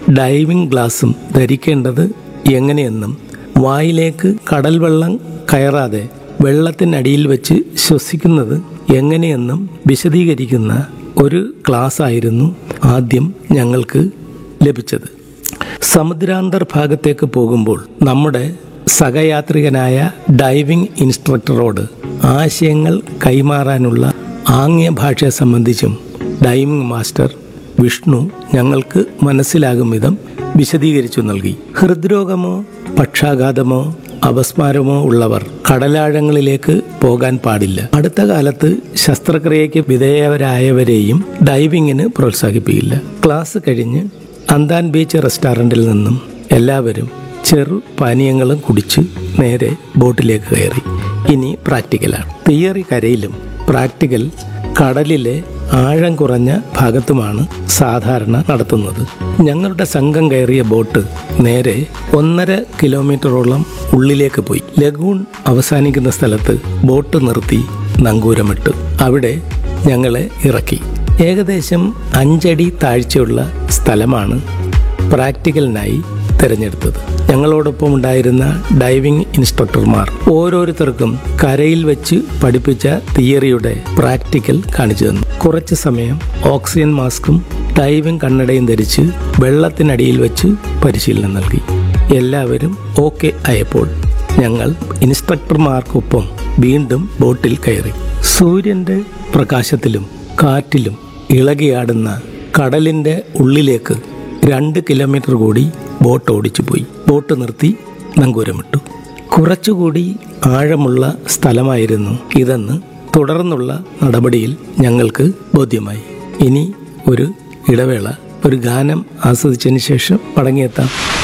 diving ഗ്ലാസും ധരിക്കേണ്ടത് എങ്ങനെയെന്നും വായിലേക്ക് കടൽ വെള്ളം കയറാതെ വെള്ളത്തിനടിയിൽ വെച്ച് ശ്വസിക്കുന്നത് എങ്ങനെയെന്നും വിശദീകരിക്കുന്ന ഒരു ക്ലാസ് ആയിരുന്നു ആദ്യം ഞങ്ങൾക്ക് ലഭിച്ചത് സമുദ്രാന്തർ ഭാഗത്തേക്ക് പോകുമ്പോൾ നമ്മുടെ സഹയാത്രികനായ ഡൈവിംഗ് ഇൻസ്ട്രക്ടറോട് ആശയങ്ങൾ കൈമാറാനുള്ള ആംഗ്യ ഭാഷയെ സംബന്ധിച്ചും ഡൈവിംഗ് മാസ്റ്റർ വിഷ്ണു ഞങ്ങൾക്ക് മനസ്സിലാകും വിധം വിശദീകരിച്ചു നൽകി ഹൃദ്രോഗമോ പക്ഷാഘാതമോ അപസ്മാരമോ ഉള്ളവർ കടലാഴങ്ങളിലേക്ക് പോകാൻ പാടില്ല അടുത്ത കാലത്ത് ശസ്ത്രക്രിയയ്ക്ക് വിധേയരായവരെയും ഡൈവിങ്ങിന് പ്രോത്സാഹിപ്പിക്കില്ല ക്ലാസ് കഴിഞ്ഞ് അന്താൻ ബീച്ച് റെസ്റ്റോറൻറ്റിൽ നിന്നും എല്ലാവരും ചെറു പാനീയങ്ങളും കുടിച്ച് നേരെ ബോട്ടിലേക്ക് കയറി ഇനി പ്രാക്ടിക്കലാണ് തിയറി കരയിലും പ്രാക്ടിക്കൽ കടലിലെ ആഴം കുറഞ്ഞ ഭാഗത്തുമാണ് സാധാരണ നടത്തുന്നത് ഞങ്ങളുടെ സംഘം കയറിയ ബോട്ട് നേരെ ഒന്നര കിലോമീറ്ററോളം ഉള്ളിലേക്ക് പോയി ലഗൂൺ അവസാനിക്കുന്ന സ്ഥലത്ത് ബോട്ട് നിർത്തി നങ്കൂരമിട്ടു അവിടെ ഞങ്ങളെ ഇറക്കി ഏകദേശം അഞ്ചടി താഴ്ചയുള്ള സ്ഥലമാണ് പ്രാക്ടിക്കലിനായി തിരഞ്ഞെടുത്തത് ഞങ്ങളോടൊപ്പം ഉണ്ടായിരുന്ന ഡൈവിംഗ് ഇൻസ്ട്രക്ടർമാർ ഓരോരുത്തർക്കും കരയിൽ വെച്ച് പഠിപ്പിച്ച തിയറിയുടെ പ്രാക്ടിക്കൽ കാണിച്ചു തന്നു കുറച്ച് സമയം ഓക്സിജൻ മാസ്കും ഡൈവിംഗ് കണ്ണടയും ധരിച്ച് വെള്ളത്തിനടിയിൽ വെച്ച് പരിശീലനം നൽകി എല്ലാവരും ഓക്കെ ആയപ്പോൾ ഞങ്ങൾ ഇൻസ്ട്രക്ടർമാർക്കൊപ്പം വീണ്ടും ബോട്ടിൽ കയറി സൂര്യന്റെ പ്രകാശത്തിലും കാറ്റിലും ഇളകിയാടുന്ന കടലിന്റെ ഉള്ളിലേക്ക് രണ്ട് കിലോമീറ്റർ കൂടി ബോട്ട് ഓടിച്ചു പോയി ബോട്ട് നിർത്തി നങ്കൂരമിട്ടു കുറച്ചുകൂടി ആഴമുള്ള സ്ഥലമായിരുന്നു ഇതെന്ന് തുടർന്നുള്ള നടപടിയിൽ ഞങ്ങൾക്ക് ബോധ്യമായി ഇനി ഒരു ഇടവേള ഒരു ഗാനം ആസ്വദിച്ചതിന് ശേഷം മടങ്ങിയെത്താം